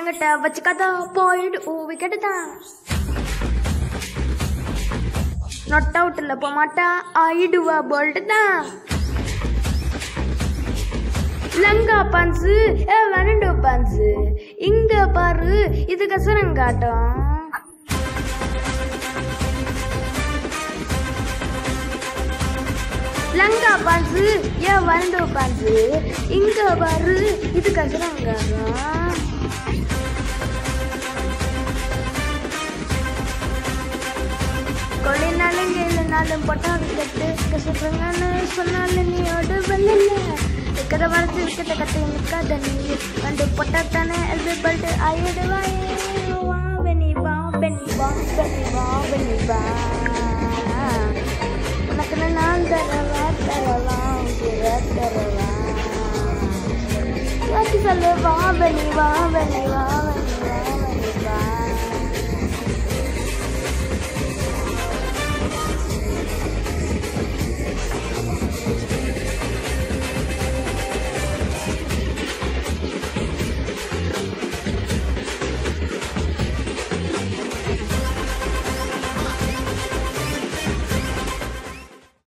என்கிட்ட வச்சுக்காத போயிடு ஊ விக்கெட்டு தான் நாட் அவுட்ல போக மாட்டா ஆயிடுவா போல்ட் தான் லங்கா பன்சு ஏ வனண்டு பன்சு இங்க பாரு இது கசரங்காட்டம் லங்கா பன்சு ஏ வனண்டு பன்சு இங்க பாரு இது கசரங்காட்டம் கொள்ளினாலும் கேளுனாலும் பொட்டா விக்கெட்டு கசப்புங்கன்னு சொன்னாலும் நீ ஓடுவல்ல இருக்கிற வளர்த்து விக்கெட்டை கட்டி நிற்காத நீ வந்து பொட்டா தானே எல்பி பல்ட்டு ஆயிடுவாயே வா பெனி வா பெனி வா பெனி வா பெனி வா உனக்கு நான் தரவா தரவா உயிர தரவா யாத்தி சொல்லு வா பெனி வா பெனி வா